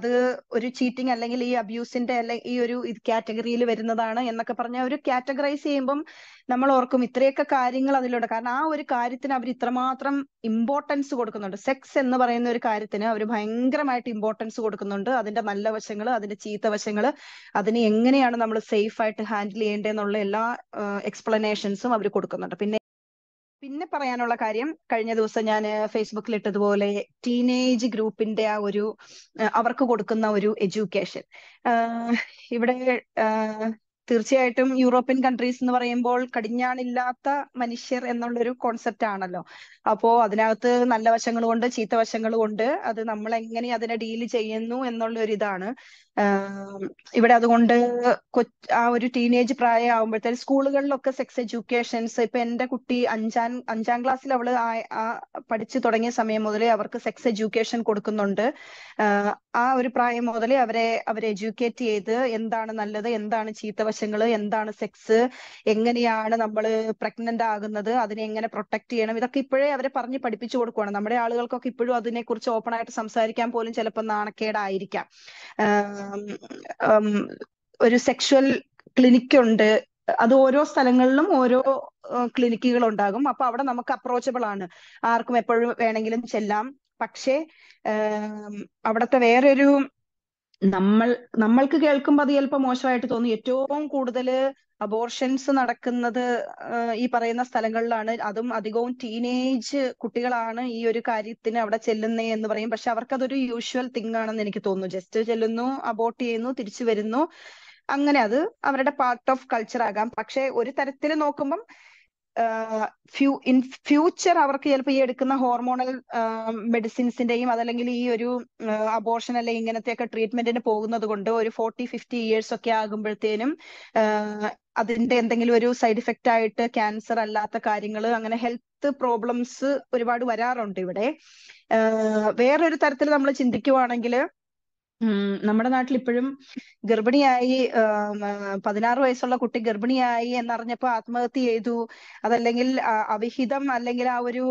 അത് ഒരു ചീറ്റിംഗ് അല്ലെങ്കിൽ ഈ അബ്യൂസിന്റെ അല്ലെ ഈ ഒരു കാറ്റഗറിയിൽ വരുന്നതാണ് എന്നൊക്കെ പറഞ്ഞ ഒരു കാറ്റഗറൈസ് ചെയ്യുമ്പം നമ്മൾ ഓർക്കും ഇത്രയൊക്കെ കാര്യങ്ങൾ അതിലുണ്ട് കാരണം ആ ഒരു കാര്യത്തിന് അവർ ഇത്രമാത്രം ഇമ്പോർട്ടൻസ് കൊടുക്കുന്നുണ്ട് സെക്സ് എന്ന് പറയുന്ന ഒരു കാര്യത്തിന് അവർ ഭയങ്കരമായിട്ട് ഇമ്പോർട്ടൻസ് കൊടുക്കുന്നുണ്ട് അതിന്റെ നല്ല വശങ്ങൾ അതിന്റെ ചീത്ത വശങ്ങൾ അതിനെ എങ്ങനെയാണ് നമ്മൾ സേഫ് ആയിട്ട് ഹാൻഡിൽ ചെയ്യേണ്ടതെന്നുള്ള എല്ലാ എക്സ്പ്ലനേഷൻസും അവർ കൊടുക്കുന്നുണ്ട് പിന്നെ പിന്നെ പറയാനുള്ള കാര്യം കഴിഞ്ഞ ദിവസം ഞാൻ ഫേസ്ബുക്കിൽ ഇട്ടതുപോലെ ടീനേജ് ഗ്രൂപ്പിന്റെ ആ ഒരു ആ, അവർക്ക് കൊടുക്കുന്ന ഒരു എഡ്യൂക്കേഷൻ ഇവിടെ ആ, തീർച്ചയായിട്ടും യൂറോപ്യൻ കൺട്രീസ് എന്ന് പറയുമ്പോൾ കടിഞ്ഞാണില്ലാത്ത മനുഷ്യർ എന്നുള്ളൊരു കോൺസെപ്റ്റ് ആണല്ലോ അപ്പോ അതിനകത്ത് നല്ല വശങ്ങളും ഉണ്ട് ചീത്ത വശങ്ങളും ഉണ്ട് അത് നമ്മൾ എങ്ങനെ അതിനെ ഡീൽ ചെയ്യുന്നു എന്നുള്ള ഒരു ഇതാണ് ആം, ഇവിടെ അതുകൊണ്ട് കൊ- ആ ഒരു ടീനേജ് പ്രായമാകുമ്പോഴത്തേക്ക് സ്കൂളുകളിലൊക്കെ സെക്സ് എഡ്യൂക്കേഷൻസ് ഇപ്പൊ എന്റെ കുട്ടി അഞ്ചാം അഞ്ചാം ക്ലാസ്സിൽ അവള് ആ- ആ പഠിച്ചു തുടങ്ങിയ സമയം മുതലേ അവർക്ക് സെക്സ് എഡ്യൂക്കേഷൻ കൊടുക്കുന്നുണ്ട് ആഹ് ആ ഒരു പ്രായം മുതലേ അവരെ അവരെ എഡ്യൂക്കേറ്റ് ചെയ്ത് എന്താണ് നല്ലത് എന്താണ് ചീത്ത വശങ്ങള് എന്താണ് സെക്സ് എങ്ങനെയാണ് നമ്മൾ പ്രഗ്നന്റ് ആകുന്നത് അതിനെ എങ്ങനെ പ്രൊട്ടക്ട് ചെയ്യണം ഇതൊക്കെ ഇപ്പോഴേ അവരെ പറഞ്ഞ് പഠിപ്പിച്ചു കൊടുക്കുവാണ് നമ്മുടെ ആളുകൾക്കൊക്കെ ഇപ്പോഴും അതിനെക്കുറിച്ച് ഓപ്പൺ ആയിട്ട് സംസാരിക്കാൻ പോലും ചിലപ്പോൾ നാണക്കേടായിരിക്കാം ആം, ഉം, ഒരു സെക്ഷുവൽ ക്ലിനിക്ക് ഉണ്ട് അത് ഓരോ സ്ഥലങ്ങളിലും ഓരോ ക്ലിനിക്കുകൾ ഉണ്ടാകും അപ്പൊ അവിടെ നമുക്ക് അപ്രോച്ചബിൾ ആണ് ആർക്കും എപ്പോഴും വേണമെങ്കിലും ചെല്ലാം പക്ഷേ ആം, അവിടുത്തെ വേറൊരു നമ്മൾ നമ്മൾക്ക് കേൾക്കുമ്പോൾ അത് ചിലപ്പോൾ മോശമായിട്ട് തോന്നി ഏറ്റവും കൂടുതൽ അബോർഷൻസ് നടക്കുന്നത് ആ, ഈ പറയുന്ന സ്ഥലങ്ങളിലാണ് അതും അധികവും ടീനേജ് കുട്ടികളാണ് ഈ ഒരു കാര്യത്തിന് അവിടെ ചെല്ലുന്നേ എന്ന് പറയും പക്ഷെ അവർക്കതൊരു യൂഷ്വൽ തിങ് ആണെന്ന് എനിക്ക് തോന്നുന്നു ജസ്റ്റ് ചെല്ലുന്നു അബോർട്ട് ചെയ്യുന്നു തിരിച്ചു വരുന്നു അങ്ങനെ അത് അവരുടെ പാർട്ട് ഓഫ് കൾച്ചർ ആകാം പക്ഷെ ഒരു തരത്തിൽ നോക്കുമ്പം ഫ്യൂ ഇൻ ഫ്യൂച്ചർ അവർക്ക് ചിലപ്പോൾ ഈ എടുക്കുന്ന ഹോർമോണൽ മെഡിസിൻസിന്റെയും അതല്ലെങ്കിൽ ഈ ഒരു അബോർഷൻ അല്ലെങ്കിൽ ഇങ്ങനത്തെയൊക്കെ ട്രീറ്റ്മെന്റിന് പോകുന്നത് കൊണ്ട് ഒരു ഫോർട്ടി ഫിഫ്റ്റി ഇയേഴ്സ് ഒക്കെ ആകുമ്പോഴത്തേനും ആഹ് അതിന്റെ എന്തെങ്കിലും ഒരു സൈഡ് ഇഫക്റ്റ് ആയിട്ട് ക്യാൻസർ അല്ലാത്ത കാര്യങ്ങൾ അങ്ങനെ ഹെൽത്ത് പ്രോബ്ലംസ് ഒരുപാട് വരാറുണ്ട് ഇവിടെ ആഹ് വേറൊരു തരത്തിൽ നമ്മൾ ചിന്തിക്കുവാണെങ്കിൽ ഉം നമ്മുടെ നാട്ടിൽ ഇപ്പോഴും ഗർഭിണിയായി ആം, ആ, പതിനാറ് വയസ്സുള്ള കുട്ടി ഗർഭിണിയായി എന്നറിഞ്ഞപ്പോ ആത്മഹത്യ ചെയ്തു അതല്ലെങ്കിൽ ആ, അവിഹിതം അല്ലെങ്കിൽ ആ ഒരു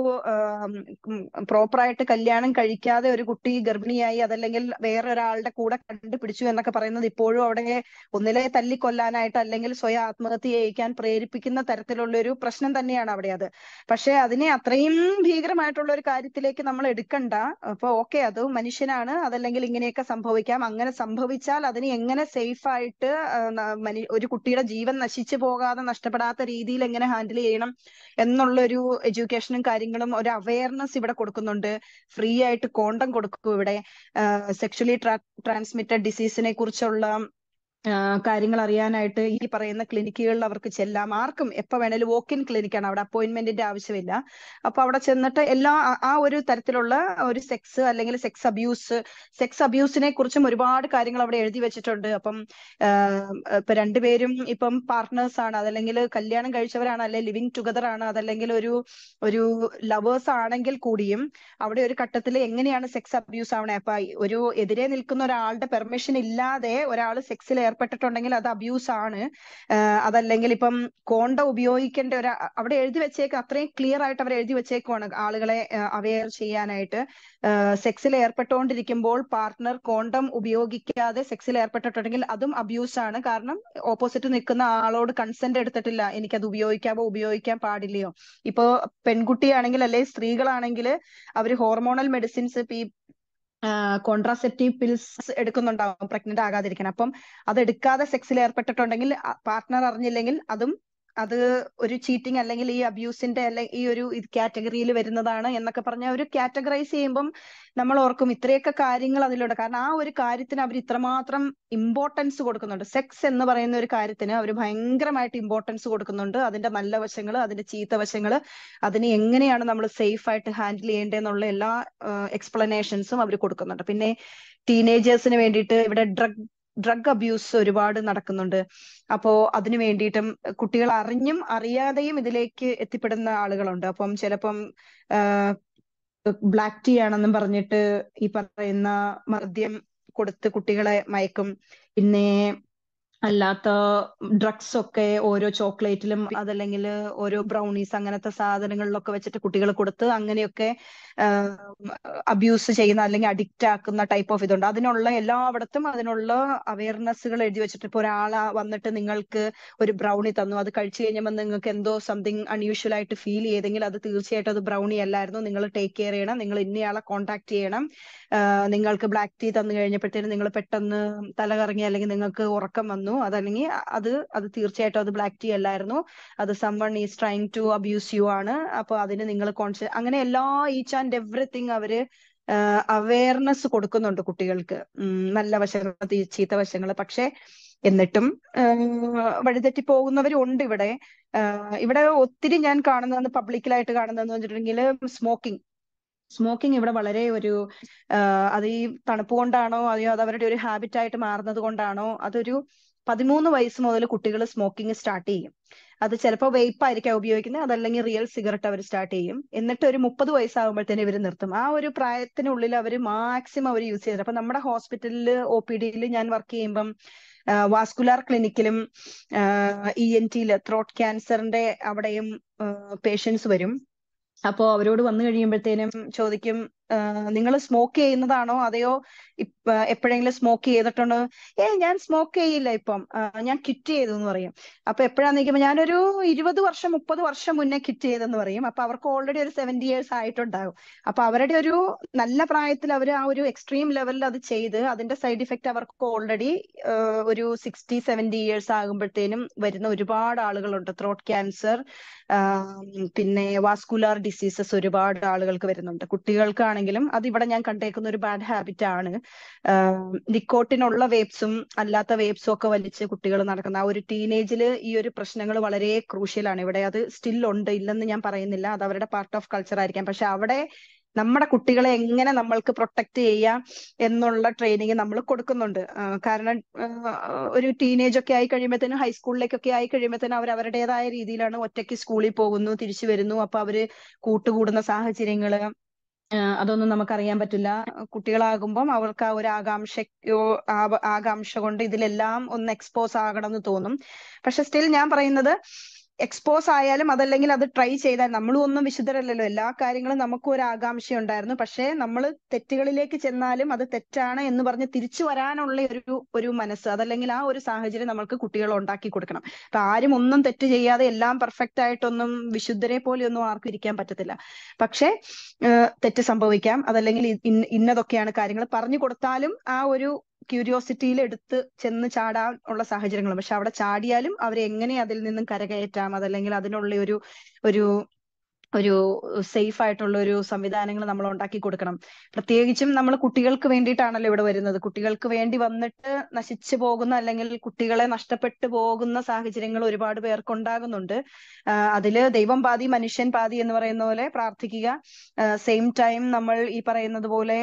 പ്രോപ്പറായിട്ട് കല്യാണം കഴിക്കാതെ ഒരു കുട്ടി ഗർഭിണിയായി അതല്ലെങ്കിൽ വേറൊരാളുടെ കൂടെ കണ്ടുപിടിച്ചു എന്നൊക്കെ പറയുന്നത് ഇപ്പോഴും അവിടെ ഒന്നിലെ തല്ലിക്കൊല്ലാനായിട്ട് അല്ലെങ്കിൽ സ്വയം ആത്മഹത്യ ചെയ്യിക്കാൻ പ്രേരിപ്പിക്കുന്ന തരത്തിലുള്ള ഒരു പ്രശ്നം തന്നെയാണ് അവിടെ അത് പക്ഷെ അതിനെ അത്രയും ഭീകരമായിട്ടുള്ള ഒരു കാര്യത്തിലേക്ക് നമ്മൾ എടുക്കണ്ട അപ്പൊ ഓക്കെ അത് മനുഷ്യനാണ് അതല്ലെങ്കിൽ ഇങ്ങനെയൊക്കെ സംഭവിക്കാം അങ്ങനെ സംഭവിച്ചാൽ അതിനെ എങ്ങനെ സേഫ് ആയിട്ട് ആ, ന- മനി- ഒരു കുട്ടിയുടെ ജീവൻ നശിച്ചു പോകാതെ നഷ്ടപ്പെടാത്ത രീതിയിൽ എങ്ങനെ ഹാൻഡിൽ ചെയ്യണം എന്നുള്ളൊരു എഡ്യൂക്കേഷനും കാര്യങ്ങളും ഒരു അവയർനെസ് ഇവിടെ കൊടുക്കുന്നുണ്ട് ഫ്രീ ആയിട്ട് കോണ്ടം കൊടുക്കും ഇവിടെ സെക്ഷലി ട്രാൻസ്മിറ്റഡ് ഡിസീസിനെ കുറിച്ചുള്ള ആ, കാര്യങ്ങൾ അറിയാനായിട്ട് ഈ പറയുന്ന ക്ലിനിക്കുകളിൽ അവർക്ക് ചെല്ലാം ആർക്കും എപ്പോ വേണേലും വോക്ക് ഇൻ ക്ലിനിക്കാണ് അവിടെ അപ്പോയിന്റ്മെന്റിന്റെ ആവശ്യമില്ല അപ്പൊ അവിടെ ചെന്നിട്ട് എല്ലാ ആ- ആ ഒരു തരത്തിലുള്ള ഒരു സെക്സ് അല്ലെങ്കിൽ സെക്സ് അബ്യൂസ് സെക്സ് അബ്യൂസിനെ കുറിച്ചും ഒരുപാട് കാര്യങ്ങൾ അവിടെ എഴുതി വെച്ചിട്ടുണ്ട് അപ്പം ആഹ് ഇപ്പൊ രണ്ടുപേരും ഇപ്പം പാർട്ട്നേഴ്സ് ആണ് അതല്ലെങ്കിൽ കല്യാണം കഴിച്ചവരാണ് അല്ലെ ലിവിങ് ടുഗദർ ആണ് അതല്ലെങ്കിൽ ഒരു ഒരു ലവേഴ്സ് ആണെങ്കിൽ കൂടിയും അവിടെ ഒരു ഘട്ടത്തിൽ എങ്ങനെയാണ് സെക്സ് അബ്യൂസ് ആവണേ അപ്പൊ ഈ ഒരു എതിരെ നിൽക്കുന്ന ഒരാളുടെ പെർമിഷൻ ഇല്ലാതെ ഒരാൾ സെക്സിൽ ഏർപ്പെട്ടിട്ടുണ്ടെങ്കിൽ അത് അബ്യൂസ് ആണ് ആഹ് അതല്ലെങ്കിൽ ഇപ്പം കോണ്ട ഉപയോഗിക്കേണ്ട ഒരു അവിടെ എഴുതി വെച്ചേക്ക് അത്രയും ക്ലിയർ ആയിട്ട് അവർ എഴുതി വെച്ചേക്കുവാണ് ആളുകളെ അവെയർ ചെയ്യാനായിട്ട് സെക്സിൽ ഏർപ്പെട്ടുകൊണ്ടിരിക്കുമ്പോൾ പാർട്ട്ണർ കോണ്ടം ഉപയോഗിക്കാതെ സെക്സിൽ ഏർപ്പെട്ടിട്ടുണ്ടെങ്കിൽ അതും അബ്യൂസ് ആണ് കാരണം ഓപ്പോസിറ്റ് നിൽക്കുന്ന ആളോട് കൺസെന്റ് എടുത്തിട്ടില്ല എനിക്കത് ഉപയോഗിക്കാമോ ഉപയോഗിക്കാൻ പാടില്ലയോ ഇപ്പോ പെൺകുട്ടിയാണെങ്കിൽ അല്ലെ സ്ത്രീകളാണെങ്കിൽ അവർ ഹോർമോണൽ മെഡിസിൻസ് ഇപ്പൊ ഈ കോൺട്രാസെപ്റ്റീവ് പിൽസ് എടുക്കുന്നുണ്ടാവും പ്രഗ്നന്റ് ആകാതിരിക്കാൻ അപ്പം അത് എടുക്കാതെ സെക്സിൽ ഏർപ്പെട്ടിട്ടുണ്ടെങ്കിൽ പാർട്ട്ണർ അറിഞ്ഞില്ലെങ്കിൽ അതും അത് ഒരു ചീറ്റിംഗ് അല്ലെങ്കിൽ ഈ അബ്യൂസിന്റെ അല്ലെ ഈ ഒരു കാറ്റഗറിയിൽ വരുന്നതാണ് എന്നൊക്കെ പറഞ്ഞ ഒരു കാറ്റഗറൈസ് ചെയ്യുമ്പം നമ്മൾ ഓർക്കും ഇത്രയൊക്കെ കാര്യങ്ങൾ അതിലുണ്ട് കാരണം ആ ഒരു കാര്യത്തിന് അവർ ഇത്രമാത്രം ഇമ്പോർട്ടൻസ് കൊടുക്കുന്നുണ്ട് സെക്സ് എന്ന് പറയുന്ന ഒരു കാര്യത്തിന് അവർ ഭയങ്കരമായിട്ട് ഇമ്പോർട്ടൻസ് കൊടുക്കുന്നുണ്ട് അതിന്റെ നല്ല വശങ്ങൾ അതിന്റെ ചീത്ത വശങ്ങൾ അതിനെ എങ്ങനെയാണ് നമ്മൾ സേഫ് ആയിട്ട് ഹാൻഡിൽ ചെയ്യേണ്ടതെന്നുള്ള എല്ലാ എക്സ്പ്ലനേഷൻസും അവർ കൊടുക്കുന്നുണ്ട് പിന്നെ ടീനേജേഴ്സിന് വേണ്ടിയിട്ട് ഇവിടെ ഡ്രഗ് ഡ്രഗ് അബ്യൂസ് ഒരുപാട് നടക്കുന്നുണ്ട് അപ്പോ അതിനു വേണ്ടിയിട്ടും കുട്ടികൾ അറിഞ്ഞും അറിയാതെയും ഇതിലേക്ക് എത്തിപ്പെടുന്ന ആളുകളുണ്ട് അപ്പം ചിലപ്പം ബ്ലാക്ക് ടീ ആണെന്നും പറഞ്ഞിട്ട് ഈ പറയുന്ന മദ്യം കൊടുത്ത് കുട്ടികളെ മയക്കും പിന്നെ അല്ലാത്ത ഡ്രഗ്സ് ഒക്കെ ഓരോ ചോക്ലേറ്റിലും അതല്ലെങ്കിൽ ഓരോ ബ്രൗണീസ് അങ്ങനത്തെ സാധനങ്ങളിലൊക്കെ വെച്ചിട്ട് കുട്ടികൾ കൊടുത്ത് അങ്ങനെയൊക്കെ അബ്യൂസ് ചെയ്യുന്ന അല്ലെങ്കിൽ അഡിക്റ്റ് ആക്കുന്ന ടൈപ്പ് ഓഫ് ഇതുണ്ട് അതിനുള്ള എല്ലായിടത്തും അതിനുള്ള അവയർനെസ്സുകൾ എഴുതി വെച്ചിട്ട് ഇപ്പൊ ഒരാളാ വന്നിട്ട് നിങ്ങൾക്ക് ഒരു ബ്രൗണി തന്നു അത് കഴിച്ചു കഴിഞ്ഞപ്പോൾ നിങ്ങൾക്ക് എന്തോ സംതിങ് അൺയൂഷ്വൽ ആയിട്ട് ഫീൽ ചെയ്തെങ്കിൽ അത് തീർച്ചയായിട്ടും അത് ബ്രൗണി അല്ലായിരുന്നു നിങ്ങൾ ടേക്ക് കെയർ ചെയ്യണം നിങ്ങൾ ഇന്നയാളെ കോൺടാക്ട് ചെയ്യണം നിങ്ങൾക്ക് ബ്ലാക്ക് ടീ തന്നു കഴിഞ്ഞപ്പോഴത്തേനും നിങ്ങൾ പെട്ടെന്ന് തല കറങ്ങി അല്ലെങ്കിൽ നിങ്ങൾക്ക് ഉറക്കം വന്നു അതല്ലെങ്കിൽ അത് അത് തീർച്ചയായിട്ടും അത് ബ്ലാക്ക് ടീ അല്ലായിരുന്നു അത് someone is trying to abuse you ആണ് അപ്പൊ അതിന് നിങ്ങൾ കോൺഷ്യസ് അങ്ങനെ എല്ലാ ഈച്ച് ആൻഡ് എവറിത്തിങ് അവര് അവയർനെസ് കൊടുക്കുന്നുണ്ട് കുട്ടികൾക്ക് നല്ല വശങ്ങൾ ചീത്ത വശങ്ങൾ പക്ഷെ എന്നിട്ടും വഴിതെറ്റി പോകുന്നവരും ഉണ്ട് ഇവിടെ ഇവിടെ ഒത്തിരി ഞാൻ കാണുന്നത് പബ്ലിക്കിലായിട്ട് കാണുന്നതെന്ന് വെച്ചിട്ടുണ്ടെങ്കിൽ സ്മോക്കിംഗ് സ്മോക്കിംഗ് ഇവിടെ വളരെ ഒരു അത് ഈ തണുപ്പ് കൊണ്ടാണോ അതെയോ അത് അവരുടെ ഒരു ഹാബിറ്റ് ആയിട്ട് മാറുന്നത് കൊണ്ടാണോ അതൊരു പതിമൂന്ന് വയസ്സ് മുതൽ കുട്ടികൾ സ്മോക്കിംഗ് സ്റ്റാർട്ട് ചെയ്യും അത് ചിലപ്പോൾ വെയ്പ്പ് ആയിരിക്കാം ഉപയോഗിക്കുന്നത് അതല്ലെങ്കിൽ റിയൽ സിഗരറ്റ് അവർ സ്റ്റാർട്ട് ചെയ്യും എന്നിട്ട് ഒരു മുപ്പത് വയസ്സാകുമ്പോഴത്തേന് ഇവർ നിർത്തും ആ ഒരു പ്രായത്തിനുള്ളിൽ അവർ മാക്സിമം അവർ യൂസ് ചെയ്തത് അപ്പൊ നമ്മുടെ ഹോസ്പിറ്റലിൽ ഒ പി ഡിയിൽ ഞാൻ വർക്ക് ചെയ്യുമ്പം വാസ്കുലാർ ക്ലിനിക്കിലും ഇ എൻ ടിയില് ത്രോട്ട് ക്യാൻസറിന്റെ അവിടെയും പേഷ്യൻസ് വരും അപ്പോ അവരോട് വന്നു കഴിയുമ്പോഴത്തേനും ചോദിക്കും നിങ്ങൾ സ്മോക്ക് ചെയ്യുന്നതാണോ അതെയോ എപ്പോഴെങ്കിലും സ്മോക്ക് ചെയ്തിട്ടുണ്ടോ ഏ ഞാൻ സ്മോക്ക് ചെയ്യില്ല ഇപ്പം ഞാൻ കിറ്റ് ചെയ്തു എന്ന് പറയും അപ്പൊ എപ്പോഴാന്ന് ചോദിക്കുമ്പോൾ ഞാനൊരു ഇരുപത് വർഷം മുപ്പത് വർഷം മുന്നേ കിറ്റ് ചെയ്തെന്ന് പറയും അപ്പൊ അവർക്ക് ഓൾറെഡി ഒരു സെവന്റി ഇയേഴ്സ് ആയിട്ടുണ്ടാവും അപ്പൊ അവരുടെ ഒരു നല്ല പ്രായത്തിൽ അവർ ആ ഒരു എക്സ്ട്രീം ലെവലിൽ അത് ചെയ്ത് അതിന്റെ സൈഡ് ഇഫക്റ്റ് അവർക്ക് ഓൾറെഡി ഒരു സിക്സ്റ്റി സെവന്റി ഇയേഴ്സ് ആകുമ്പോഴത്തേനും വരുന്ന ഒരുപാട് ആളുകളുണ്ട് ത്രോട്ട് ക്യാൻസർ പിന്നെ വാസ്കുലാർ ഡിസീസസ് ഒരുപാട് ആളുകൾക്ക് വരുന്നുണ്ട് കുട്ടികൾക്കാണെങ്കിലും അത് ഇവിടെ ഞാൻ കണ്ടേക്കുന്ന ഒരു ബാഡ് ഹാബിറ്റ് ആണ് നിക്കോട്ടിനുള്ള വേപ്സും അല്ലാത്ത വേപ്സും ഒക്കെ വലിച്ച് കുട്ടികൾ നടക്കുന്ന ആ ഒരു ടീനേജിൽ ഈ ഒരു പ്രശ്നങ്ങൾ വളരെ ക്രൂഷ്യലാണ് ഇവിടെ അത് സ്റ്റിൽ ഉണ്ട് ഇല്ലെന്ന് ഞാൻ പറയുന്നില്ല അത് അവരുടെ പാർട്ട് ഓഫ് കൾച്ചർ ആയിരിക്കാം പക്ഷെ അവിടെ നമ്മുടെ കുട്ടികളെ എങ്ങനെ നമ്മൾക്ക് പ്രൊട്ടക്ട് ചെയ്യാം എന്നുള്ള ട്രെയിനിങ് നമ്മൾ കൊടുക്കുന്നുണ്ട് കാരണം ഒരു ടീനേജ് ഒക്കെ ആയി കഴിയുമ്പോഴത്തേനും ഹൈസ്കൂളിലേക്കൊക്കെ ആയി കഴിയുമ്പോഴത്തേനും അവർ അവരുടേതായ രീതിയിലാണ് ഒറ്റയ്ക്ക് സ്കൂളിൽ പോകുന്നു തിരിച്ചു വരുന്നു അപ്പൊ അവര് കൂട്ടുകൂടുന്ന സാഹചര്യങ്ങള് അതൊന്നും നമുക്കറിയാൻ പറ്റില്ല കുട്ടികളാകുമ്പം അവർക്ക് ആ ഒരു ആകാംക്ഷയോ ആകാംക്ഷ കൊണ്ട് ഇതിലെല്ലാം ഒന്ന് എക്സ്പോസ് ആകണം എന്ന് തോന്നും പക്ഷെ സ്റ്റിൽ ഞാൻ പറയുന്നത് എക്സ്പോസ് ആയാലും അതല്ലെങ്കിൽ അത് ട്രൈ ചെയ്താൽ നമ്മളും ഒന്നും വിശുദ്ധരല്ലല്ലോ എല്ലാ കാര്യങ്ങളും നമുക്കും ഒരു ആകാംക്ഷ ഉണ്ടായിരുന്നു പക്ഷേ നമ്മൾ തെറ്റുകളിലേക്ക് ചെന്നാലും അത് തെറ്റാണ് എന്ന് പറഞ്ഞ് തിരിച്ചു വരാനുള്ള ഒരു ഒരു മനസ്സ് അതല്ലെങ്കിൽ ആ ഒരു സാഹചര്യം നമ്മൾക്ക് കുട്ടികൾ ഉണ്ടാക്കി കൊടുക്കണം അപ്പൊ ആരും ഒന്നും തെറ്റ് ചെയ്യാതെ എല്ലാം പെർഫെക്റ്റ് ആയിട്ടൊന്നും വിശുദ്ധരെ പോലെ ഒന്നും ആർക്കും ഇരിക്കാൻ പറ്റത്തില്ല പക്ഷേ തെറ്റ് സംഭവിക്കാം അതല്ലെങ്കിൽ ഇന്നതൊക്കെയാണ് കാര്യങ്ങൾ പറഞ്ഞു കൊടുത്താലും ആ ഒരു ക്യൂരിയോസിറ്റിയിൽ എടുത്ത് ചെന്ന് ചാടാൻ ഉള്ള സാഹചര്യങ്ങൾ പക്ഷെ അവിടെ ചാടിയാലും അവരെ എങ്ങനെ അതിൽ നിന്നും കരകയറ്റാം അതല്ലെങ്കിൽ അതിനുള്ള ഒരു ഒരു ഒരു സേഫ് ആയിട്ടുള്ള ഒരു സംവിധാനങ്ങൾ നമ്മൾ ഉണ്ടാക്കി കൊടുക്കണം പ്രത്യേകിച്ചും നമ്മൾ കുട്ടികൾക്ക് വേണ്ടിയിട്ടാണല്ലോ ഇവിടെ വരുന്നത് കുട്ടികൾക്ക് വേണ്ടി വന്നിട്ട് നശിച്ചു പോകുന്ന അല്ലെങ്കിൽ കുട്ടികളെ നഷ്ടപ്പെട്ടു പോകുന്ന സാഹചര്യങ്ങൾ ഒരുപാട് പേർക്ക് ഉണ്ടാകുന്നുണ്ട് അതില് ദൈവം പാതി മനുഷ്യൻ പാതി എന്ന് പറയുന്ന പോലെ പ്രാർത്ഥിക്കുക സെയിം ടൈം നമ്മൾ ഈ പറയുന്നത് പോലെ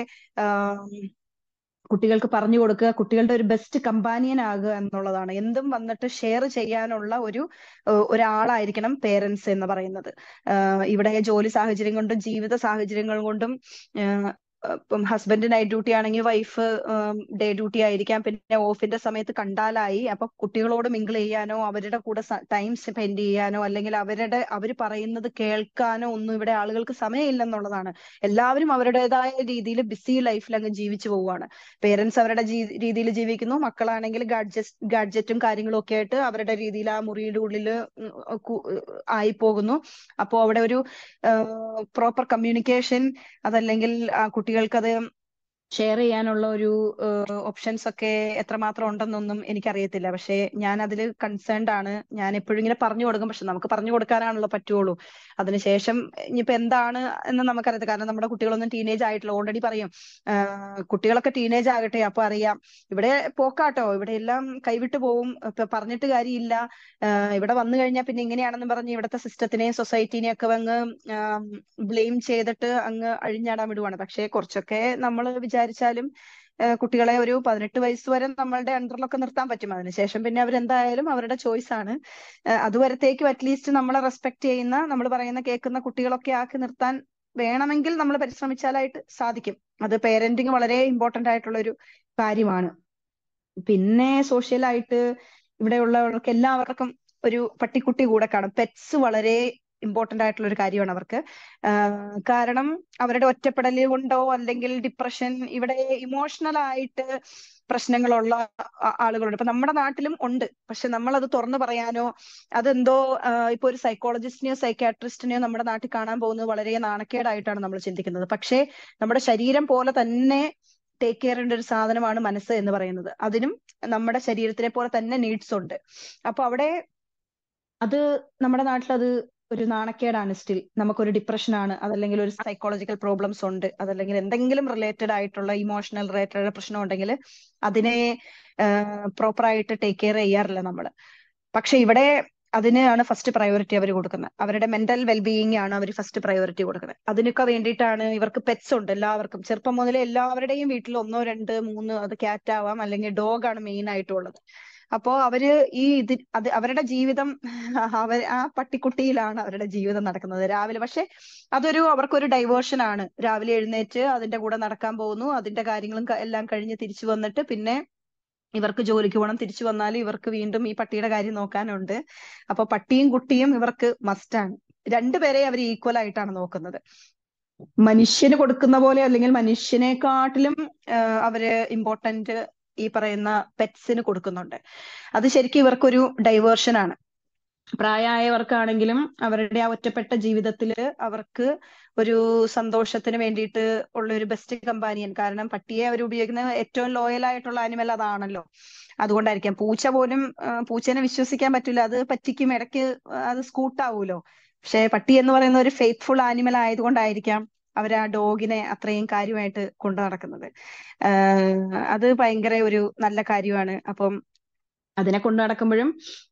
കുട്ടികൾക്ക് പറഞ്ഞു കൊടുക്കുക കുട്ടികളുടെ ഒരു ബെസ്റ്റ് കമ്പാനിയൻ ആകുക എന്നുള്ളതാണ് എന്തും വന്നിട്ട് ഷെയർ ചെയ്യാനുള്ള ഒരു ഒരാളായിരിക്കണം പേരൻസ് എന്ന് പറയുന്നത് ഇവിടെ ജോലി സാഹചര്യം കൊണ്ടും ജീവിത സാഹചര്യങ്ങൾ കൊണ്ടും ഇപ്പം ഹസ്ബൻഡ് നൈറ്റ് ഡ്യൂട്ടി ആണെങ്കിൽ വൈഫ് ഡേ ഡ്യൂട്ടി ആയിരിക്കാം പിന്നെ ഓഫിന്റെ സമയത്ത് കണ്ടാലായി അപ്പൊ കുട്ടികളോട് മിങ്കിൾ ചെയ്യാനോ അവരുടെ കൂടെ ടൈം സ്പെൻഡ് ചെയ്യാനോ അല്ലെങ്കിൽ അവരുടെ അവർ പറയുന്നത് കേൾക്കാനോ ഒന്നും ഇവിടെ ആളുകൾക്ക് സമയമില്ലെന്നുള്ളതാണ് എല്ലാവരും അവരുടേതായ രീതിയിൽ ബിസി ലൈഫിൽ അങ്ങ് ജീവിച്ചു പോവുകയാണ് പേരൻസ് അവരുടെ രീതിയിൽ ജീവിക്കുന്നു മക്കളാണെങ്കിൽ ഗാഡ്ജറ്റ് ഗാഡ്ജറ്റും കാര്യങ്ങളും ഒക്കെ ആയിട്ട് അവരുടെ രീതിയിൽ ആ മുറിയുടെ ഉള്ളിൽ ആയി പോകുന്നു അപ്പോൾ അവിടെ ഒരു പ്രോപ്പർ കമ്മ്യൂണിക്കേഷൻ അതല്ലെങ്കിൽ ആ കുട്ടികൾക്കത് ഷെയർ ചെയ്യാനുള്ള ഒരു ഓപ്ഷൻസ് ഒക്കെ എത്രമാത്രം ഉണ്ടെന്നൊന്നും എനിക്കറിയത്തില്ല പക്ഷേ ഞാൻ അതിൽ കൺസേൺഡ് ആണ് ഞാൻ എപ്പോഴും ഇങ്ങനെ പറഞ്ഞു കൊടുക്കും പക്ഷെ നമുക്ക് പറഞ്ഞു കൊടുക്കാനാണല്ലോ പറ്റുള്ളൂ അതിനുശേഷം ഇനിയിപ്പോ എന്താണ് എന്ന് നമുക്കറിയാം കാരണം നമ്മുടെ കുട്ടികളൊന്നും ടീനേജ് ആയിട്ടില്ല ഓൾറെഡി പറയും കുട്ടികളൊക്കെ ടീനേജ് ആകട്ടെ അപ്പൊ അറിയാം ഇവിടെ പോക്കാട്ടോ ഇവിടെ എല്ലാം കൈവിട്ടു പോവും ഇപ്പൊ പറഞ്ഞിട്ട് കാര്യമില്ല ഇവിടെ വന്നു കഴിഞ്ഞാൽ പിന്നെ ഇങ്ങനെയാണെന്ന് പറഞ്ഞ് ഇവിടുത്തെ സിസ്റ്റത്തിനെയും സൊസൈറ്റിനെയും ഒക്കെ അങ്ങ് ബ്ലെയിം ചെയ്തിട്ട് അങ്ങ് അഴിഞ്ഞാടാൻ വിടുവാണ് പക്ഷേ കുറച്ചൊക്കെ നമ്മൾ വിചാരിച്ചാലും കുട്ടികളെ ഒരു പതിനെട്ട് വയസ്സ് വരെ നമ്മളുടെ അണ്ടറിലൊക്കെ നിർത്താൻ പറ്റും അതിനുശേഷം പിന്നെ അവരെന്തായാലും അവരുടെ ചോയ്സ് ആണ് അതുവരത്തേക്കും അറ്റ്ലീസ്റ്റ് നമ്മളെ റെസ്പെക്ട് ചെയ്യുന്ന നമ്മൾ പറയുന്ന കേൾക്കുന്ന കുട്ടികളൊക്കെ ആക്കി നിർത്താൻ വേണമെങ്കിൽ നമ്മൾ പരിശ്രമിച്ചാലായിട്ട് സാധിക്കും അത് പേരന്റിങ് വളരെ ഇമ്പോർട്ടന്റ് ആയിട്ടുള്ള ഒരു കാര്യമാണ് പിന്നെ സോഷ്യലായിട്ട് ഇവിടെയുള്ളവർക്ക് എല്ലാവർക്കും ഒരു പട്ടിക്കുട്ടി കൂടെ കാണും പെറ്റ്സ് വളരെ ഇമ്പോർട്ടന്റ് ആയിട്ടുള്ള ഒരു കാര്യമാണ് അവർക്ക് ആഹ് കാരണം അവരുടെ ഒറ്റപ്പെടല് കൊണ്ടോ അല്ലെങ്കിൽ ഡിപ്രഷൻ ഇവിടെ ഇമോഷണൽ ആയിട്ട് പ്രശ്നങ്ങളുള്ള ആ- ആളുകളുണ്ട് ഇപ്പൊ നമ്മുടെ നാട്ടിലും ഉണ്ട് പക്ഷെ നമ്മൾ അത് തുറന്നു പറയാനോ അതെന്തോ ആഹ് ഇപ്പൊ ഒരു സൈക്കോളജിസ്റ്റിനെയോ സൈക്കാട്രിസ്റ്റിനെയോ നമ്മുടെ നാട്ടിൽ കാണാൻ പോകുന്നത് വളരെ നാണക്കേടായിട്ടാണ് നമ്മൾ ചിന്തിക്കുന്നത് പക്ഷേ നമ്മുടെ ശരീരം പോലെ തന്നെ ടേക്ക് കെയർ ചെയ്യേണ്ട ഒരു സാധനമാണ് മനസ്സ് എന്ന് പറയുന്നത് അതിനും നമ്മുടെ ശരീരത്തിനെ പോലെ തന്നെ നീഡ്സ് ഉണ്ട് അപ്പൊ അവിടെ അത് നമ്മുടെ നാട്ടിൽ അത് ഒരു നാണക്കേടാണ് സ്റ്റിൽ നമുക്കൊരു ഡിപ്രഷൻ ആണ് അതല്ലെങ്കിൽ ഒരു സൈക്കോളജിക്കൽ പ്രോബ്ലംസ് ഉണ്ട് അതല്ലെങ്കിൽ എന്തെങ്കിലും റിലേറ്റഡ് ആയിട്ടുള്ള ഇമോഷണൽ റിലേറ്റഡ് പ്രശ്നം ഉണ്ടെങ്കിൽ അതിനെ പ്രോപ്പർ ആയിട്ട് ടേക്ക് കെയർ ചെയ്യാറില്ല നമ്മൾ പക്ഷെ ഇവിടെ അതിനാണ് ഫസ്റ്റ് പ്രയോറിറ്റി അവർ കൊടുക്കുന്നത് അവരുടെ മെന്റൽ വെൽബീയിങ് ആണ് അവർ ഫസ്റ്റ് പ്രയോറിറ്റി കൊടുക്കുന്നത് അതിനൊക്കെ വേണ്ടിയിട്ടാണ് ഇവർക്ക് പെറ്റ്സ് ഉണ്ട് എല്ലാവർക്കും ചെറുപ്പം മുതലേ എല്ലാവരുടെയും വീട്ടിൽ ഒന്നോ രണ്ട് മൂന്ന് അത് ക്യാറ്റ് ആവാം അല്ലെങ്കിൽ ഡോഗ് ആണ് മെയിൻ ആയിട്ടുള്ളത് അപ്പോ അവര് ഈ ഇത് അത് അവരുടെ ജീവിതം അവർ ആ പട്ടിക്കുട്ടിയിലാണ് അവരുടെ ജീവിതം നടക്കുന്നത് രാവിലെ പക്ഷെ അതൊരു അവർക്കൊരു ഡൈവേർഷൻ ആണ് രാവിലെ എഴുന്നേറ്റ് അതിന്റെ കൂടെ നടക്കാൻ പോകുന്നു അതിന്റെ കാര്യങ്ങളും ക- എല്ലാം കഴിഞ്ഞ് തിരിച്ചു വന്നിട്ട് പിന്നെ ഇവർക്ക് ജോലിക്ക് പോകണം തിരിച്ചു വന്നാൽ ഇവർക്ക് വീണ്ടും ഈ പട്ടിയുടെ കാര്യം നോക്കാനുണ്ട് അപ്പൊ പട്ടിയും കുട്ടിയും ഇവർക്ക് മസ്റ്റാണ് രണ്ടുപേരെ അവർ ഈക്വൽ ആയിട്ടാണ് നോക്കുന്നത് മനുഷ്യന് കൊടുക്കുന്ന പോലെ അല്ലെങ്കിൽ മനുഷ്യനെക്കാട്ടിലും ആഹ് അവര് ഇമ്പോർട്ടന്റ് ഈ പറയുന്ന പെറ്റ്സിന് കൊടുക്കുന്നുണ്ട് അത് ശരിക്കും ഇവർക്കൊരു ഡൈവേർഷൻ ആണ് പ്രായമായവർക്കാണെങ്കിലും അവരുടെ ആ ഒറ്റപ്പെട്ട ജീവിതത്തില് അവർക്ക് ഒരു സന്തോഷത്തിന് വേണ്ടിയിട്ട് ഉള്ള ഒരു ബെസ്റ്റ് കമ്പാനിയൻ കാരണം പട്ടിയെ അവർ ഉപയോഗിക്കുന്ന ഏറ്റവും ലോയൽ ആയിട്ടുള്ള ആനിമൽ അതാണല്ലോ അതുകൊണ്ടായിരിക്കാം പൂച്ച പോലും ആ, പൂച്ചേനെ വിശ്വസിക്കാൻ പറ്റില്ല അത് പറ്റിക്കും ഇടയ്ക്ക് അത് സ്കൂട്ടാവൂലോ പക്ഷെ പട്ടി എന്ന് പറയുന്ന ഒരു ഫെയ്ത്ത്ഫുൾ ആനിമൽ ആയതുകൊണ്ടായിരിക്കാം അവർ ആ ഡോഗിനെ അത്രയും കാര്യമായിട്ട് കൊണ്ടു നടക്കുന്നത് ആഹ് അത് ഭയങ്കര ഒരു നല്ല കാര്യമാണ് അപ്പം അതിനെ കൊണ്ടു നടക്കുമ്പോഴും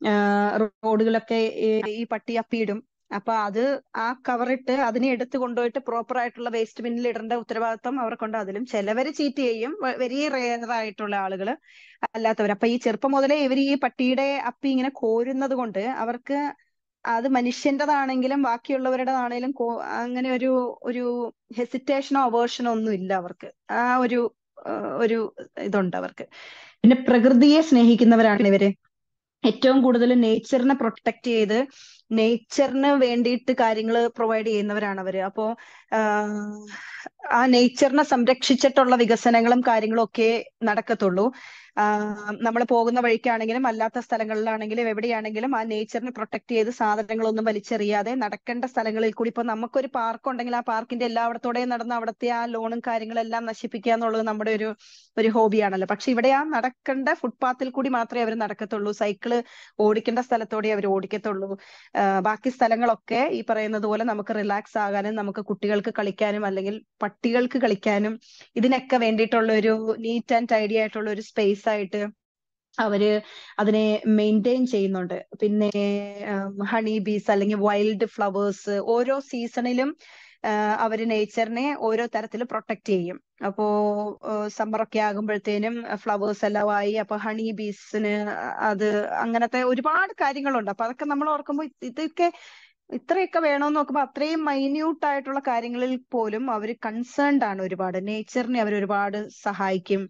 റോഡുകളൊക്കെ ഈ ഈ പട്ടി അപ്പിയിടും അപ്പൊ അത് ആ കവറിട്ട് അതിനെ എടുത്ത് കൊണ്ടുപോയിട്ട് പ്രോപ്പർ ആയിട്ടുള്ള വേസ്റ്റ് ബിന്നിൽ ഇടേണ്ട ഉത്തരവാദിത്വം അവർക്കുണ്ട് അതിലും ചിലവര് ചീറ്റ് ചെയ്യും വെരി റെയർ ആയിട്ടുള്ള ആളുകൾ അല്ലാത്തവർ അപ്പൊ ഈ ചെറുപ്പം മുതലേ ഇവർ ഈ പട്ടിയുടെ അപ്പി ഇങ്ങനെ കോരുന്നത് കൊണ്ട് അവർക്ക് അത് മനുഷ്യന്റേതാണെങ്കിലും ബാക്കിയുള്ളവരുടേതാണെങ്കിലും കോ- അങ്ങനെ ഒരു ഒരു ഹെസിറ്റേഷനോ അവേർഷനോ ഒന്നും ഇല്ല അവർക്ക് ആ ഒരു ആ, ഒരു ഇതുണ്ട് അവർക്ക് പിന്നെ പ്രകൃതിയെ സ്നേഹിക്കുന്നവരാണ് ഇവര് ഏറ്റവും കൂടുതൽ നേച്ചറിനെ പ്രൊട്ടക്ട് ചെയ്ത് നേച്ചറിന് വേണ്ടിയിട്ട് കാര്യങ്ങൾ പ്രൊവൈഡ് ചെയ്യുന്നവരാണ് അവര് അപ്പോ ആഹ് ആ നേച്ചറിനെ സംരക്ഷിച്ചിട്ടുള്ള വികസനങ്ങളും കാര്യങ്ങളും ഒക്കെ നടക്കത്തുള്ളൂ നമ്മൾ പോകുന്ന വഴിക്കാണെങ്കിലും അല്ലാത്ത സ്ഥലങ്ങളിലാണെങ്കിലും എവിടെയാണെങ്കിലും ആ നേച്ചറിനെ പ്രൊട്ടക്ട് ചെയ്ത് സാധനങ്ങളൊന്നും വലിച്ചെറിയാതെ നടക്കേണ്ട സ്ഥലങ്ങളിൽ കൂടി ഇപ്പൊ നമുക്കൊരു പാർക്ക് ഉണ്ടെങ്കിൽ ആ പാർക്കിന്റെ എല്ലായിടത്തോടെയും നടന്ന് അവിടുത്തെ ആ ലോണും കാര്യങ്ങളെല്ലാം നശിപ്പിക്കുക എന്നുള്ളത് നമ്മുടെ ഒരു ഒരു ഹോബിയാണല്ലോ പക്ഷെ ഇവിടെ ആ നടക്കേണ്ട ഫുട്പാത്തിൽ കൂടി മാത്രമേ അവർ നടക്കത്തുള്ളൂ സൈക്കിള് ഓടിക്കേണ്ട സ്ഥലത്തോടെ അവർ ഓടിക്കത്തുള്ളൂ ആഹ് ബാക്കി സ്ഥലങ്ങളൊക്കെ ഈ പറയുന്നത് പോലെ നമുക്ക് റിലാക്സ് ആകാനും നമുക്ക് കുട്ടികൾക്ക് കളിക്കാനും അല്ലെങ്കിൽ പട്ടികൾക്ക് കളിക്കാനും ഇതിനൊക്കെ വേണ്ടിയിട്ടുള്ള ഒരു നീറ്റ് ആൻഡ് ടൈഡി ആയിട്ടുള്ള ഒരു സ്പേസ് ആയിട്ട് അവര് അതിനെ മെയിൻറ്റെയിൻ ചെയ്യുന്നുണ്ട് പിന്നെ ഹണി ബീസ് അല്ലെങ്കിൽ വൈൽഡ് ഫ്ലവേഴ്സ് ഓരോ സീസണിലും അവര് നേച്ചറിനെ ഓരോ തരത്തിൽ പ്രൊട്ടക്ട് ചെയ്യും അപ്പോ സമ്മർ ഒക്കെ ആകുമ്പോഴത്തേനും ഫ്ലവേഴ്സ് എല്ലാം ആയി അപ്പൊ ഹണി ബീസിന് അത് അങ്ങനത്തെ ഒരുപാട് കാര്യങ്ങളുണ്ട് അപ്പൊ അതൊക്കെ നമ്മൾ ഓർക്കുമ്പോൾ ഇതൊക്കെ ഇത്രയൊക്കെ വേണമെന്ന് നോക്കുമ്പോൾ അത്രയും മൈന്യൂട്ട് ആയിട്ടുള്ള കാര്യങ്ങളിൽ പോലും അവർ കൺസേൺഡ് ആണ് ഒരുപാട് നേച്ചറിനെ അവർ ഒരുപാട് സഹായിക്കും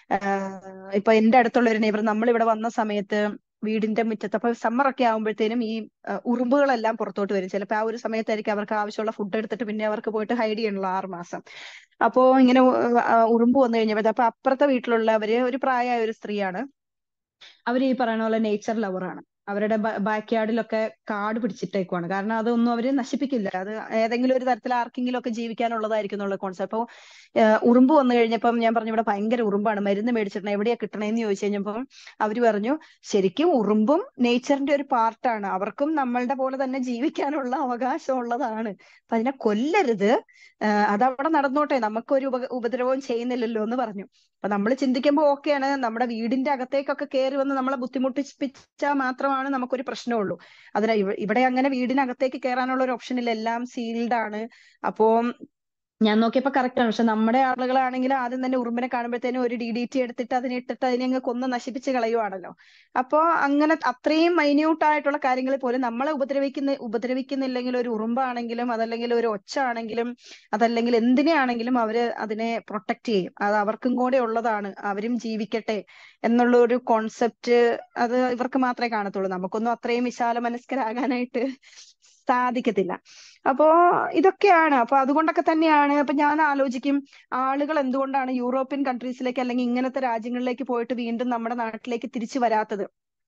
ആഹ് ഇപ്പൊ എന്റെ അടുത്തുള്ള ഒരു നെയ്ബർ നമ്മൾ ഇവിടെ വന്ന സമയത്ത് വീടിന്റെ മുറ്റത്ത് അപ്പൊ സമ്മർ ഒക്കെ ആകുമ്പോഴത്തേനും ഈ അഹ് ഉറുമ്പുകളെല്ലാം പുറത്തോട്ട് വരും ചിലപ്പോൾ ആ ഒരു സമയത്തായിരിക്കും അവർക്ക് ആവശ്യമുള്ള ഫുഡ് എടുത്തിട്ട് പിന്നെ അവർക്ക് പോയിട്ട് ഹൈഡ് ചെയ്യണല്ലോ ആറ് മാസം അപ്പോ ഇങ്ങനെ ഉ- ആ ഉറുമ്പ് വന്നു കഴിഞ്ഞപ്പോൾ അപ്പൊ അപ്പുറത്തെ വീട്ടിലുള്ളവര് ഒരു പ്രായമായ ഒരു സ്ത്രീയാണ് അവര് ഈ പറയുന്ന പോലെ നേച്ചർ ലവറാണ് അവരുടെ ബാക്ക് യാർഡിലൊക്കെ കാട് പിടിച്ചിട്ടേക്കുവാണ് കാരണം അതൊന്നും അവര് നശിപ്പിക്കില്ല അത് ഏതെങ്കിലും ഒരു തരത്തിൽ ആർക്കെങ്കിലും ഒക്കെ ജീവിക്കാനുള്ളതായിരിക്കും എന്നുള്ള കോൺസെപ്റ്റ് അപ്പോൾ ഉറുമ്പ് വന്നു കഴിഞ്ഞപ്പം ഞാൻ പറഞ്ഞു ഇവിടെ ഭയങ്കര ഉറുമ്പാണ് മരുന്ന് മേടിച്ചിട്ടുണ്ട് എവിടെയാ കിട്ടണേന്ന് ചോദിച്ചു കഴിഞ്ഞപ്പം അവര് പറഞ്ഞു ശരിക്കും ഉറുമ്പും നേച്ചറിന്റെ ഒരു പാർട്ടാണ് അവർക്കും നമ്മളുടെ പോലെ തന്നെ ജീവിക്കാനുള്ള അവകാശം ഉള്ളതാണ് അപ്പൊ അതിനെ കൊല്ലരുത് ആഹ് അതവിടെ നടന്നോട്ടെ നമുക്കൊരു ഉപ ഉപദ്രവവും ചെയ്യുന്നില്ലല്ലോ എന്ന് പറഞ്ഞു അപ്പൊ നമ്മൾ ചിന്തിക്കുമ്പോൾ ഓക്കെയാണ് നമ്മുടെ വീടിന്റെ അകത്തേക്കൊക്കെ കയറി വന്ന് നമ്മളെ ബുദ്ധിമുട്ടിപ്പിച്ചാൽ മാത്രമാണ് നമുക്കൊരു പ്രശ്നമുള്ളൂ അതിന് ഇവ- ഇവിടെ അങ്ങനെ വീടിനകത്തേക്ക് കയറാനുള്ള ഒരു ഓപ്ഷൻ ഇല്ല എല്ലാം സീൽഡ് ആണ് അപ്പോ ഞാൻ നോക്കിയപ്പോ കറക്റ്റ് ആണ് പക്ഷെ നമ്മുടെ ആളുകളാണെങ്കിൽ ആദ്യം തന്നെ ഉറുമ്പിനെ കാണുമ്പോഴത്തേനും ഒരു ഡി ഡി ടി എടുത്തിട്ട് അതിനെ ഇട്ടിട്ട് അതിനെ അങ്ങ് കൊന്ന് നശിപ്പിച്ച് കളയുവാണല്ലോ അപ്പോ അങ്ങനെ അത്രയും മൈന്യൂട്ട് ആയിട്ടുള്ള കാര്യങ്ങളിൽ പോലും നമ്മളെ ഉപദ്രവിക്കുന്ന ഉപദ്രവിക്കുന്നില്ലെങ്കിൽ ഒരു ഉറുമ്പാണെങ്കിലും അതല്ലെങ്കിൽ ഒരു ഒച്ച ആണെങ്കിലും അതല്ലെങ്കിൽ എന്തിനെയാണെങ്കിലും അവര് അതിനെ പ്രൊട്ടക്ട് ചെയ്യും അത് അവർക്കും കൂടെ ഉള്ളതാണ് അവരും ജീവിക്കട്ടെ എന്നുള്ള ഒരു കോൺസെപ്റ്റ് അത് ഇവർക്ക് മാത്രമേ കാണത്തുള്ളൂ നമുക്കൊന്നും അത്രയും വിശാല മനസ്കരാകാനായിട്ട് സാധിക്കത്തില്ല അപ്പോ ഇതൊക്കെയാണ് അപ്പൊ അതുകൊണ്ടൊക്കെ തന്നെയാണ് അപ്പൊ ഞാൻ ആലോചിക്കും ആളുകൾ എന്തുകൊണ്ടാണ് യൂറോപ്യൻ കൺട്രീസിലേക്ക് അല്ലെങ്കിൽ ഇങ്ങനത്തെ രാജ്യങ്ങളിലേക്ക് പോയിട്ട് വീണ്ടും നമ്മുടെ നാട്ടിലേക്ക് തിരിച്ചു വരാത്തത്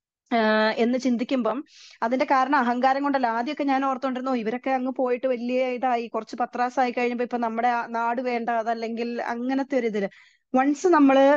ആഹ് എന്ന് ചിന്തിക്കുമ്പം അതിന്റെ കാരണം അഹങ്കാരം കൊണ്ടല്ല ആദ്യമൊക്കെ ഞാൻ ഓർത്തോണ്ടിരുന്നു ഇവരൊക്കെ അങ്ങ് പോയിട്ട് വലിയ ഇതായി കുറച്ച് പത്രാസായി കഴിഞ്ഞപ്പോ ഇപ്പൊ നമ്മുടെ ആ നാട് വേണ്ട അതല്ലെങ്കിൽ അങ്ങനത്തെ ഒരു ഇതില് വൺസ് നമ്മള്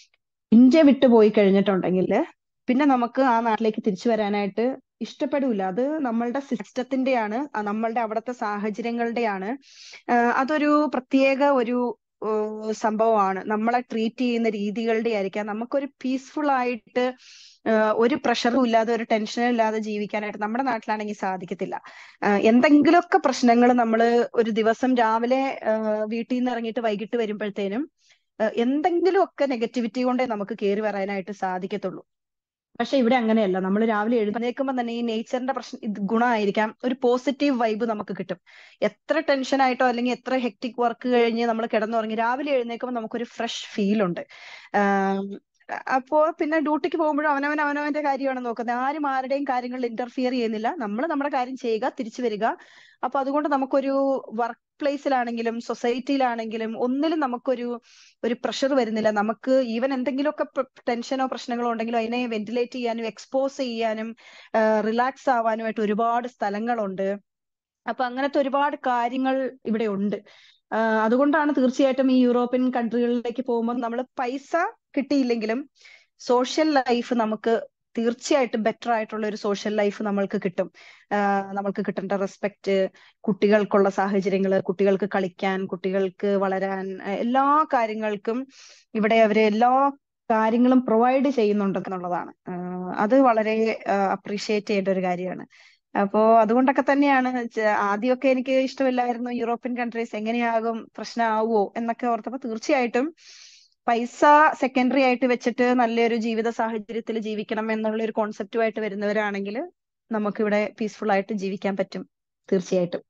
ഇന്ത്യ വിട്ടു പോയി കഴിഞ്ഞിട്ടുണ്ടെങ്കിൽ പിന്നെ നമുക്ക് ആ നാട്ടിലേക്ക് തിരിച്ചു വരാനായിട്ട് ഇഷ്ടപ്പെടൂല അത് നമ്മളുടെ സിസ്റ്റത്തിന്റെയാണ് ആ നമ്മളുടെ അവിടുത്തെ സാഹചര്യങ്ങളുടെയാണ് ആഹ് അതൊരു പ്രത്യേക ഒരു ഏഹ് സംഭവമാണ് നമ്മളെ ട്രീറ്റ് ചെയ്യുന്ന രീതികളുടെ ആയിരിക്കാം നമുക്കൊരു പീസ്ഫുൾ ആയിട്ട് ആഹ് ഒരു പ്രഷറും ഇല്ലാതെ ഒരു ടെൻഷനും ഇല്ലാതെ ജീവിക്കാനായിട്ട് നമ്മുടെ നാട്ടിലാണെങ്കിൽ സാധിക്കത്തില്ല ആഹ് എന്തെങ്കിലുമൊക്കെ പ്രശ്നങ്ങൾ നമ്മൾ ഒരു ദിവസം രാവിലെ ആഹ് വീട്ടിൽ നിന്ന് ഇറങ്ങിയിട്ട് വൈകിട്ട് വരുമ്പോഴത്തേനും ആഹ് എന്തെങ്കിലുമൊക്കെ നെഗറ്റിവിറ്റി കൊണ്ടേ നമുക്ക് കയറി വരാനായിട്ട് സാധിക്കത്തുള്ളൂ പക്ഷെ ഇവിടെ അങ്ങനെയല്ല നമ്മൾ രാവിലെ എഴുന്നേൽക്കുമ്പോൾ തന്നെ ഈ നേച്ചറിന്റെ പ്രശ്നം ഇത് ഗുണമായിരിക്കാം ഒരു പോസിറ്റീവ് വൈബ് നമുക്ക് കിട്ടും എത്ര ടെൻഷൻ ആയിട്ടോ അല്ലെങ്കിൽ എത്ര ഹെക്ടിക് വർക്ക് കഴിഞ്ഞ് നമ്മൾ കിടന്നുറങ്ങി രാവിലെ എഴുന്നേൽക്കുമ്പോൾ നമുക്കൊരു ഫ്രഷ് ഫീൽ ഉണ്ട് ആം, അപ്പോ പിന്നെ ഡ്യൂട്ടിക്ക് പോകുമ്പോഴും അവനവൻ അവനവന്റെ കാര്യമാണ് നോക്കുന്നത് ആരും ആരുടെയും കാര്യങ്ങളിൽ ഇന്റർഫിയർ ചെയ്യുന്നില്ല നമ്മൾ നമ്മുടെ കാര്യം ചെയ്യുക തിരിച്ചു വരിക അപ്പൊ അതുകൊണ്ട് നമുക്കൊരു വർക്ക് പ്ലേസിലാണെങ്കിലും സൊസൈറ്റിയിലാണെങ്കിലും ഒന്നിലും നമുക്കൊരു ഒരു പ്രഷർ വരുന്നില്ല നമുക്ക് ഈവൻ എന്തെങ്കിലുമൊക്കെ ടെൻഷനോ പ്രശ്നങ്ങളോ ഉണ്ടെങ്കിലോ അതിനെ വെന്റിലേറ്റ് ചെയ്യാനും എക്സ്പോസ് ചെയ്യാനും റിലാക്സ് ആവാനുമായിട്ട് ഒരുപാട് സ്ഥലങ്ങളുണ്ട് അപ്പൊ അങ്ങനത്തെ ഒരുപാട് കാര്യങ്ങൾ ഇവിടെ ഉണ്ട് ആഹ് അതുകൊണ്ടാണ് തീർച്ചയായിട്ടും ഈ യൂറോപ്യൻ കൺട്രികളിലേക്ക് പോകുമ്പോൾ നമ്മൾ പൈസ കിട്ടിയില്ലെങ്കിലും സോഷ്യൽ ലൈഫ് നമുക്ക് തീർച്ചയായിട്ടും ബെറ്റർ ആയിട്ടുള്ള ഒരു സോഷ്യൽ ലൈഫ് നമ്മൾക്ക് കിട്ടും ആഹ് നമ്മൾക്ക് കിട്ടേണ്ട റെസ്പെക്ട് കുട്ടികൾക്കുള്ള സാഹചര്യങ്ങൾ കുട്ടികൾക്ക് കളിക്കാൻ കുട്ടികൾക്ക് വളരാൻ അഹ് എല്ലാ കാര്യങ്ങൾക്കും ഇവിടെ അവര് എല്ലാ കാര്യങ്ങളും പ്രൊവൈഡ് ചെയ്യുന്നുണ്ടെന്നുള്ളതാണ് ആഹ് അത് വളരെ അപ്രീഷിയേറ്റ് ചെയ്യേണ്ട ഒരു കാര്യമാണ് അപ്പോ അതുകൊണ്ടൊക്കെ തന്നെയാണ് ച- ആദ്യമൊക്കെ എനിക്ക് ഇഷ്ടമില്ലായിരുന്നു യൂറോപ്യൻ കൺട്രീസ് എങ്ങനെയാകും പ്രശ്നമാവുമോ എന്നൊക്കെ ഓർത്തപ്പോ തീർച്ചയായിട്ടും പൈസ സെക്കൻഡറി ആയിട്ട് വെച്ചിട്ട് നല്ലൊരു ജീവിത സാഹചര്യത്തിൽ ജീവിക്കണം എന്നുള്ള ഒരു കോൺസെപ്റ്റുമായിട്ട് വരുന്നവരാണെങ്കിൽ നമുക്കിവിടെ പീസ്ഫുൾ ആയിട്ട് ജീവിക്കാൻ പറ്റും തീർച്ചയായിട്ടും